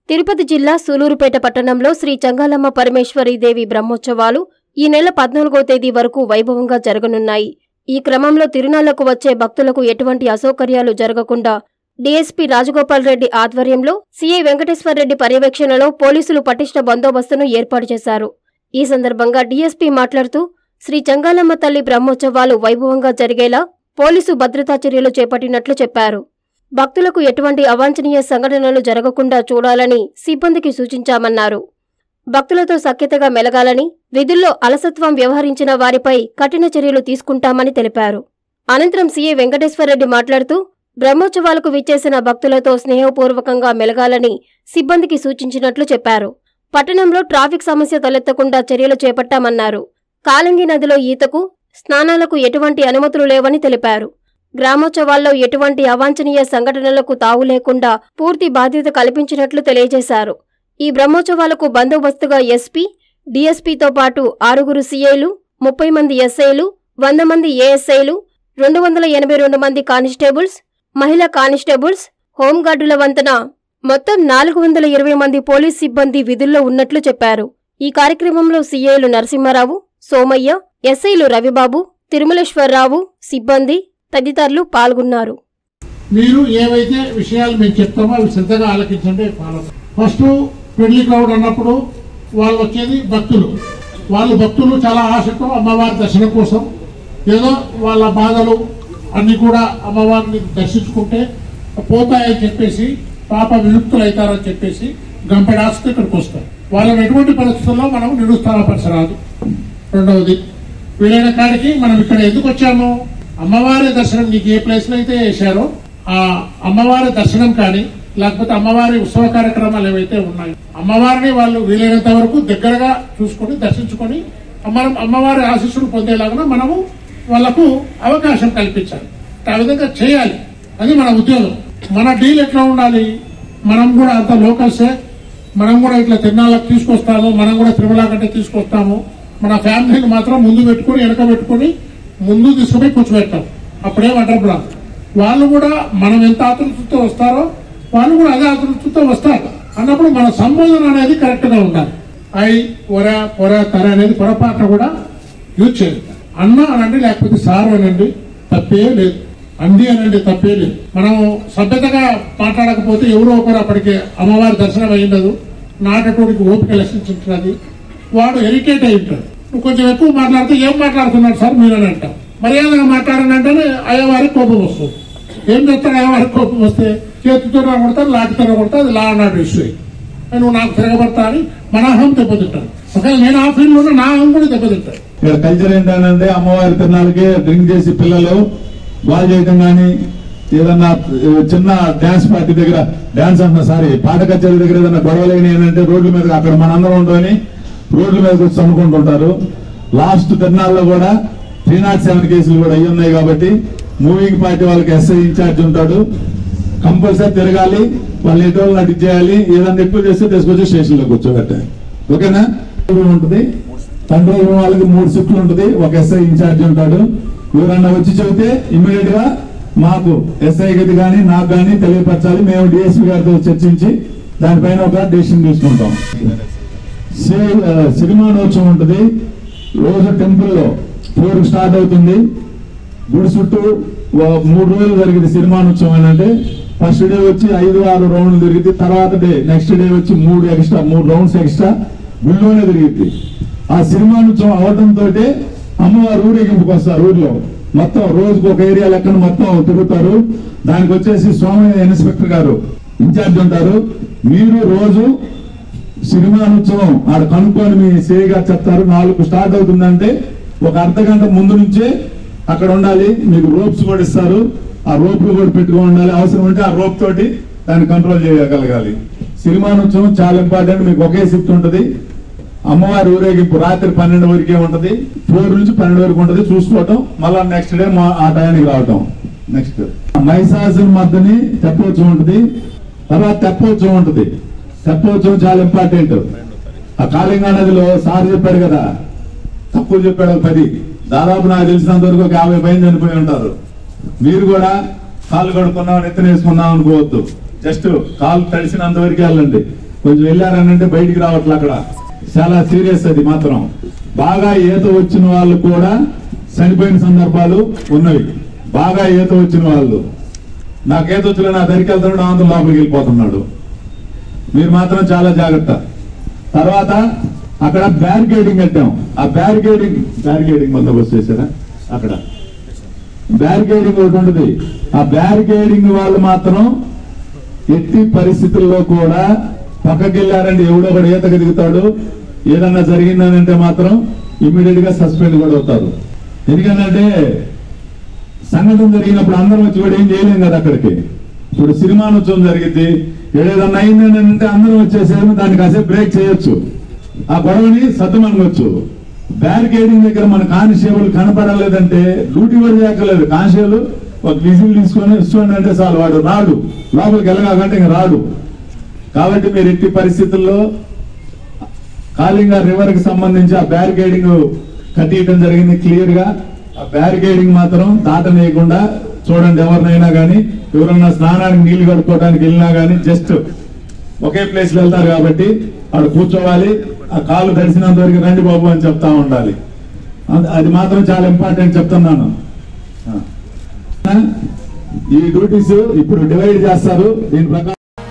తిరుపతి జిల్లా సూలూరుపేట పట్టణంలో శ్రీ చంగాలమ్మ పరమేశ్వరి దేవి బ్రహ్మోత్సవాలు ఈ నెల పద్నాలుగో తేదీ వరకు వైభవంగా జరగనున్నాయి ఈ క్రమంలో తిరునాళ్లకు వచ్చే భక్తులకు ఎటువంటి అసౌకర్యాలు జరగకుండా డీఎస్పీ రాజగోపాల్ రెడ్డి ఆధ్వర్యంలో సీఐ వెంకటేశ్వరరెడ్డి పర్యవేక్షణలో పోలీసులు పటిష్ట బందోబస్తును ఏర్పాటు చేశారు ఈ సందర్భంగా డీఎస్పీ మాట్లాడుతూ శ్రీ చంగాలమ్మ తల్లి బ్రహ్మోత్సవాలు వైభవంగా జరిగేలా పోలీసు భద్రతా చర్యలు చేపట్టినట్లు చెప్పారు భక్తులకు ఎటువంటి అవాంఛనీయ సంఘటనలు జరగకుండా చూడాలని సిబ్బందికి సూచించామన్నారు భక్తులతో సఖ్యతగా మెలగాలని విధుల్లో అలసత్వం వ్యవహరించిన వారిపై కఠిన చర్యలు తీసుకుంటామని తెలిపారు అనంతరం సీఏ వెంకటేశ్వరరెడ్డి మాట్లాడుతూ బ్రహ్మోత్సవాలకు విచ్చేసిన భక్తులతో స్నేహపూర్వకంగా మెలగాలని సిబ్బందికి సూచించినట్లు చెప్పారు పట్టణంలో ట్రాఫిక్ సమస్య తలెత్తకుండా చర్యలు చేపట్టామన్నారు కాలంగి నదిలో ఈతకు స్నానాలకు ఎటువంటి అనుమతులు లేవని తెలిపారు గ్రామోత్సవాల్లో ఎటువంటి అవాంఛనీయ సంఘటనలకు తావు లేకుండా పూర్తి బాధ్యత కల్పించినట్లు తెలియజేశారు ఈ బ్రహ్మోత్సవాలకు బందోబస్తుగా ఎస్పీ డీఎస్పీతో పాటు ఆరుగురు సీఐలు ముప్పై మంది ఎస్ఐలు వంద మంది ఏఎస్ఐలు రెండు వందల ఎనభై రెండు మంది కానిస్టేబుల్స్ మహిళా కానిస్టేబుల్స్ హోంగార్డుల వంతన మొత్తం నాలుగు వందల ఇరవై మంది పోలీస్ సిబ్బంది విధుల్లో ఉన్నట్లు చెప్పారు ఈ కార్యక్రమంలో సీఐలు నరసింహారావు సోమయ్య ఎస్ఐలు రవిబాబు తిరుమలేశ్వరరావు సిబ్బంది తదితరులు పాల్గొన్నారు మీరు ఏవైతే విషయాలు మేము చెప్తామో అవి శ్రద్ధగా ఆలకించండి ఫాలో ఫస్ట్ పెళ్లి క్రౌడ్ అన్నప్పుడు వాళ్ళు వచ్చేది భక్తులు వాళ్ళు భక్తులు చాలా ఆశతో అమ్మవారి దర్శనం కోసం ఏదో వాళ్ళ బాధలు అన్ని కూడా అమ్మవారిని దర్శించుకుంటే పోతాయని చెప్పేసి పాప విముక్తులు అవుతారని చెప్పేసి గంపెడాస్తూ ఇక్కడికి వస్తారు వాళ్ళని ఎటువంటి పరిస్థితుల్లో మనం నిరుత్సాహపరచరాదు రెండవది వీలైన కాడికి మనం ఇక్కడ ఎందుకు వచ్చాము అమ్మవారి దర్శనం నీకు ఏ ప్లేస్ లో అయితే వేశారో ఆ అమ్మవారి దర్శనం కానీ లేకపోతే అమ్మవారి ఉత్సవ కార్యక్రమాలు ఏవైతే ఉన్నాయో అమ్మవారిని వాళ్ళు వీలైనంత వరకు దగ్గరగా చూసుకొని దర్శించుకొని మనం అమ్మవారి ఆశీస్సులు పొందేలాగా మనము వాళ్ళకు అవకాశం కల్పించాలి ఆ విధంగా చేయాలి అది మన ఉద్యోగం మన డీల్ ఎట్లా ఉండాలి మనం కూడా అంత లోకల్సే మనం కూడా ఇట్లా తిరునాళ్ళకి తీసుకొస్తాము మనం కూడా తిరుమల కంటే తీసుకొస్తాము మన ఫ్యామిలీని మాత్రం ముందు పెట్టుకుని వెనక పెట్టుకుని ముందు తీసుకుపోయి కూర్చోబెడతాం అప్పుడే వండర్ బ్లాక్ వాళ్ళు కూడా మనం ఎంత ఆతృతతో వస్తారో వాళ్ళు కూడా అదే ఆతృతతో వస్తారు అన్నప్పుడు మన సంబోధన అనేది కరెక్ట్ గా ఉండాలి ఐ ఒర పొర తర అనేది పొరపాటున కూడా యూజ్ చేయాలి అన్న అనండి లేకపోతే సార్ అనండి తప్పే లేదు అంది అనండి తప్పే లేదు మనం సభ్యతగా మాట్లాడకపోతే ఎవరో ఒకరు అప్పటికి అమ్మవారి దర్శనం అయ్యిండదు నాటటోడికి ఓపిక లక్షించుంటున్నది వాడు ఎరిటేట్ అయి ఉంటాడు నువ్వు కొంచెం ఎక్కువ మాట్లాడితే ఏం మాట్లాడుతున్నాడు సార్ మీరు అని అంటాం మర్యాదగా మాట్లాడనంటేనే అయ్యవారికి కోపం వస్తుంది ఏం చెప్తాడు అయ్యవారికి కోపం వస్తే చేతితో కొడతారు లాటితో కొడతా అది లా అన్నాడు ఇష్యూ నువ్వు నాకు తిరగబడతా అని మన అహం దెబ్బతింటాడు ఒకవేళ నేను ఆ ఫీల్డ్ లో నా అహం కూడా దెబ్బతింటాడు ఇక్కడ కల్చర్ ఏంటంటే అమ్మవారి తిరునాళ్ళకి డ్రింక్ చేసి పిల్లలు బాల్ చేయడం కానీ ఏదన్నా చిన్న డాన్స్ పార్టీ దగ్గర డాన్స్ అంటున్నా సారీ పాట కచేరీ దగ్గర ఏదన్నా గొడవలు ఏంటంటే రోడ్ల మీద అక్కడ మనందరం ఉండని రోడ్ల మీదకి వచ్చి అనుకుంటుంటారు లాస్ట్ తిరునాళ్ళలో కూడా త్రీ నాట్ సెవెన్ కేసులు కూడా అయ్యి ఉన్నాయి కాబట్టి మూవింగ్ పార్టీ వాళ్ళకి ఎస్ఐ ఇన్ఛార్జ్ ఉంటాడు కంపల్సరీ తిరగాలి వాళ్ళు ఎటు వాళ్ళు నటి చేయాలి ఏదన్నా ఎక్కువ చేస్తే తీసుకొచ్చి స్టేషన్ లో కూర్చోబెట్టాలి ఓకేనా ఉంటుంది కంట్రోల్ రూమ్ వాళ్ళకి మూడు షిఫ్ట్లు ఉంటుంది ఒక ఎస్ఐ ఇన్ఛార్జ్ ఉంటాడు ఎవరన్నా వచ్చి చెబితే ఇమ్మీడియట్ గా మాకు ఎస్ఐ గది కానీ నాకు కానీ తెలియపరచాలి మేము డిఎస్పీ గారితో చర్చించి దానిపైన ఒక డెసిషన్ తీసుకుంటాం సే- ఆ, సిరిమానోత్సవం ఉంటుంది రోజు టెంపుల్ లో ఫోర్ స్టార్ట్ అవుతుంది గుడి చుట్టూ ఓ- మూడు రోజులు జరిగింది సినిమానోత్సవం అని అంటే ఫస్ట్ డే వచ్చి ఐదు ఆరు రౌండ్లు తిరిగింది తర్వాత డే నెక్స్ట్ డే వచ్చి మూడు ఎక్స్ట్రా మూడు రౌండ్స్ ఎక్స్ట్రా గుళ్ళోనే తిరిగింది ఆ సినిమానోత్సవం అవడంతో అమ్మవారు ఊరేగింపుకి వస్తారు ఊర్లో మొత్తం రోజుకు ఒక ఏరియా లెక్కన మొత్తం తిరుగుతారు దానికి వచ్చేసి స్వామి ఇన్స్పెక్టర్ గారు ఇన్ఛార్జ్ ఉంటారు మీరు రోజు సినిమానోత్సవం ఆడ కనుక్కొని మీ సేయి గారు చెప్తారు నాలుగు స్టార్ట్ అవుతుందంటే ఒక అర్ధ గంట ముందు నుంచే అక్కడ ఉండాలి మీకు రోప్స్ కూడా ఇస్తారు ఆ రోప్లు కూడా పెట్టుకొని ఉండాలి అవసరం ఉంటే ఆ రోప్ తోటి దాన్ని కంట్రోల్ చేయగలగాలి సినిమానోత్సవం చాలా ఇంపార్టెంట్ మీకు ఒకే షిఫ్ట్ ఉంటుంది అమ్మవారి ఊరేగింపు రాత్రి పన్నెండు వరకే ఉంటది ఫోర్ నుంచి పన్నెండు వరకు ఉంటది చూసుకోవటం మళ్ళా నెక్స్ట్ డే మా ఆ టయానికి రావటం నెక్స్ట్ మైసాసుల మధ్యని తెప్పోత్సవం ఉంటుంది తర్వాత తెప్పోత్సవం ఉంటుంది తెప్పోత్సవం చాలా ఇంపార్టెంట్ ఆ కాళింగా నదిలో సార్ చెప్పాడు కదా తక్కువ చెప్పాడు ఒక పది దాదాపు నాకు తెలిసినంత వరకు ఒక యాభై పైన చనిపోయి ఉంటారు మీరు కూడా కాళ్ళు కడుక్కున్నాం నెత్తిన వేసుకున్నాం అనుకోవద్దు జస్ట్ కాలు తడిసినంత వరకు వెళ్ళండి కొంచెం వెళ్ళారనంటే బయటికి రావట్లే అక్కడ చాలా సీరియస్ అది మాత్రం బాగా ఈత వచ్చిన వాళ్ళు కూడా చనిపోయిన సందర్భాలు ఉన్నవి బాగా ఈత వచ్చిన వాళ్ళు నాకు ఈత వచ్చిన నా దగ్గరికి వెళ్తున్నాడు ఆంధ్ర లోపలికి వెళ్ళిపోతున్నాడు మీరు మాత్రం చాలా జాగ్రత్త తర్వాత అక్కడ బ్యారికేడింగ్ కట్టాం ఆ బ్యారికేడింగ్ బ్యారికేడింగ్ బందోబస్తు చేశారా అక్కడ బ్యారికేడింగ్ ఒకటి ఉంటుంది ఆ బ్యారికేడింగ్ వాళ్ళు మాత్రం ఎట్టి పరిస్థితుల్లో కూడా పక్కకి వెళ్ళారంటే ఎవడో ఒకడు ఈతకు దిగుతాడు ఏదన్నా జరిగిందనంటే మాత్రం ఇమ్మీడియట్ గా సస్పెండ్ కూడా అవుతారు ఎందుకంటే సంఘటన జరిగినప్పుడు అందరం వచ్చి కూడా ఏం చేయలేం కదా అక్కడికి ఇప్పుడు సినిమానోత్సవం జరిగింది ఏదైనా అయిందని అంటే అందరం వచ్చేసేమో దాన్ని కాసేపు బ్రేక్ చేయొచ్చు ఆ గొడవని సత్తుమనవచ్చు బ్యారికేడింగ్ దగ్గర మన కానిస్టేబుల్ కనపడలేదంటే డ్యూటీ కూడా చేయక్కర్లేదు కానిస్టేబుల్ ఒక విజిల్ తీసుకొని ఇస్తుండే అంటే చాలు వాడు రాడు లోపలికి వెళ్ళగాకంటే ఇంక రాడు కాబట్టి మీరు ఎట్టి పరిస్థితుల్లో కాళింగ రివర్ కి సంబంధించి ఆ బ్యారికేడింగ్ కట్టియటం జరిగింది క్లియర్ గా ఆ బ్యారికేడింగ్ మాత్రం దాటనీయకుండా చూడండి ఎవరినైనా కానీ ఎవరన్నా స్నానానికి నీళ్లు కడుక్కోవడానికి వెళ్ళినా కానీ జస్ట్ ఒకే ప్లేస్ లో వెళ్తారు కాబట్టి అక్కడ కూర్చోవాలి ఆ కాలు తడిసినంత వరకు రండి బాబు అని చెప్తా ఉండాలి అది- అది మాత్రం చాలా ఇంపార్టెంట్ చెప్తున్నాను ఆ. ఈ డ్యూటీస్ ఇప్పుడు డివైడ్ చేస్తారు దీని ప్రకారం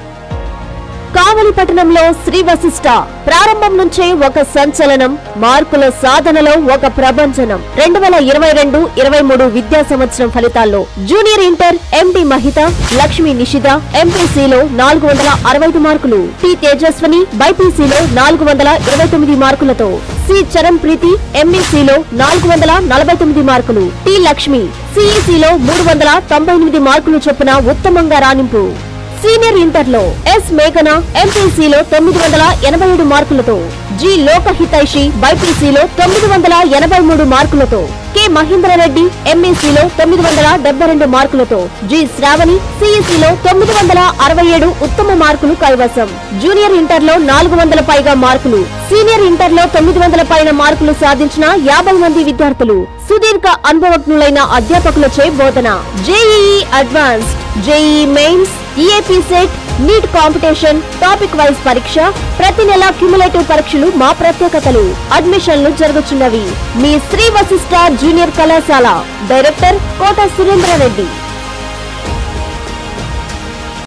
కావలి పట్టణంలో శ్రీ వశిష్ట ప్రారంభం నుంచే ఒక సంచలనం మార్కుల సాధనలో ఒక ప్రభంజనం రెండు వేల ఇరవై రెండు ఇరవై మూడు విద్యా సంవత్సరం ఫలితాల్లో junior inter MD Mahitha Lakshmi Nishitha ఎంపీసీలో నాలుగు వందల అరవై ఐదు మార్కులు టి తేజస్వని బైపీసీలో నాలుగు వందల ఇరవై తొమ్మిది మార్కులతో సి చరణ్ ప్రీతి ఎంఈసీలో నాలుగు వందల నలభై తొమ్మిది మార్కులు టి లక్ష్మి సిఈసీలో మూడు వందల తొంభై ఎనిమిది మార్కులు చొప్పున ఉత్తమంగా రాణింపు సీనియర్ ఇంటర్లో ఎస్ మేఘన ఎంపీసీలో తొమ్మిది వందల ఎనభై ఏడు మార్కులతో జి లోకహితైషి బైపీసీలో తొమ్మిది వందల ఎనభై మూడు మార్కులతో కె మహేంద్రరెడ్డి ఎంఈసీలో తొమ్మిది వందల డెబ్బై రెండు మార్కులతో జి శ్రావణి సిఈసీలో తొమ్మిది వందల అరవై ఏడు ఉత్తమ మార్కులు కైవసం జూనియర్ ఇంటర్లో నాలుగు వందల పైగా మార్కులు సీనియర్ ఇంటర్లో తొమ్మిది వందల పైన మార్కులు సాధించిన యాభై మంది విద్యార్థులు సుదీర్ఘ అనుభవజ్ఞులైన అధ్యాపకులచే బోధన JEE advanced JEE mains EAPCET NEET competition topic wise పరీక్ష ప్రతి నెల క్యుములేటివ్ పరీక్షలు మా ప్రత్యేకతలు అడ్మిషన్లు జరుగుతున్నవి మీ శ్రీ వశిష్ట జూనియర్ కళాశాల డైరెక్టర్ కోట సురేంద్రారెడ్డి